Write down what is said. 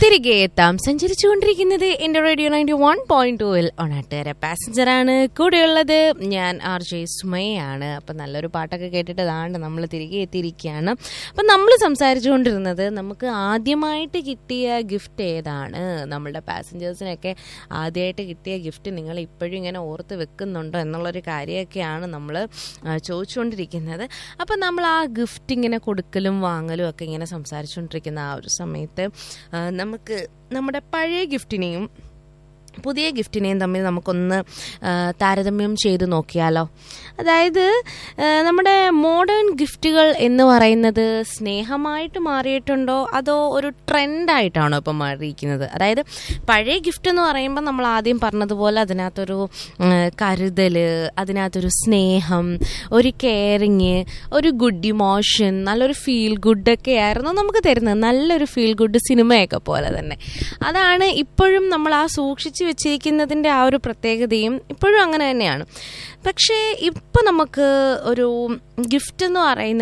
തിരികെ എത്താം സഞ്ചരിച്ചുകൊണ്ടിരിക്കുന്നത് എന്റെ റേഡിയോ നയൻറ്റി വൺ പോയിന്റ് ടൂവിൽ ഒണാട്ടുകാര പാസഞ്ചറാണ് കൂടെയുള്ളത് ഞാൻ ആർ ജെ സുമയാണ് അപ്പം നല്ലൊരു പാട്ടൊക്കെ കേട്ടിട്ട് അതാണ്ട് നമ്മൾ തിരികെ എത്തിയിരിക്കുകയാണ് അപ്പം നമ്മൾ സംസാരിച്ചുകൊണ്ടിരുന്നത് നമുക്ക് ആദ്യമായിട്ട് കിട്ടിയ ഗിഫ്റ്റ് ഏതാണ് നമ്മളുടെ പാസഞ്ചേഴ്സിനൊക്കെ ആദ്യമായിട്ട് കിട്ടിയ ഗിഫ്റ്റ് നിങ്ങൾ ഇപ്പോഴും ഇങ്ങനെ ഓർത്ത് വെക്കുന്നുണ്ടോ എന്നുള്ളൊരു കാര്യമൊക്കെയാണ് നമ്മൾ ചോദിച്ചുകൊണ്ടിരിക്കുന്നത് അപ്പം നമ്മൾ ആ ഗിഫ്റ്റ് ഇങ്ങനെ കൊടുക്കലും വാങ്ങലും ഒക്കെ ഇങ്ങനെ സംസാരിച്ചുകൊണ്ടിരിക്കുന്ന ആ ഒരു സമയത്ത് ആ, നമുക്ക് നമ്മുടെ പഴയ ഗിഫ്റ്റിനെയും പുതിയ ഗിഫ്റ്റിനെയും തമ്മിൽ നമുക്കൊന്ന് ആ, താരതമ്യം ചെയ്ത് നോക്കിയാലോ അതായത് ആ, നമ്മുടെ മോഡേൺ ഗിഫ്റ്റുകൾ എന്ന് പറയുന്നത് സ്നേഹമായിട്ട് മാറിയിട്ടുണ്ടോ അതോ ഒരു ട്രെൻഡായിട്ടാണോ ഇപ്പം മാറിയിരിക്കുന്നത് അതായത് പഴയ ഗിഫ്റ്റ് എന്ന് പറയുമ്പോൾ നമ്മൾ ആദ്യം പറഞ്ഞതുപോലെ അതിനകത്തൊരു ഉം, കരുതൽ അതിനകത്തൊരു സ്നേഹം ഒരു കെയറിങ് ഒരു ഗുഡ് ഇമോഷൻ നല്ലൊരു ഫീൽ ഗുഡൊക്കെ ആയിരുന്നു നമുക്ക് തരുന്നത് നല്ലൊരു ഫീൽ ഗുഡ് സിനിമയൊക്കെ പോലെ തന്നെ അതാണ് ഇപ്പോഴും നമ്മൾ ആ സൂക്ഷിച്ചു വെച്ചിരിക്കുന്നതിൻ്റെ ആ ഒരു പ്രത്യേകതയും ഇപ്പോഴും അങ്ങനെ തന്നെയാണ് പക്ഷേ ഇപ്പം നമുക്ക് ഒരു ഗിഫ്റ്റ് എന്ന് പറയുന്നത്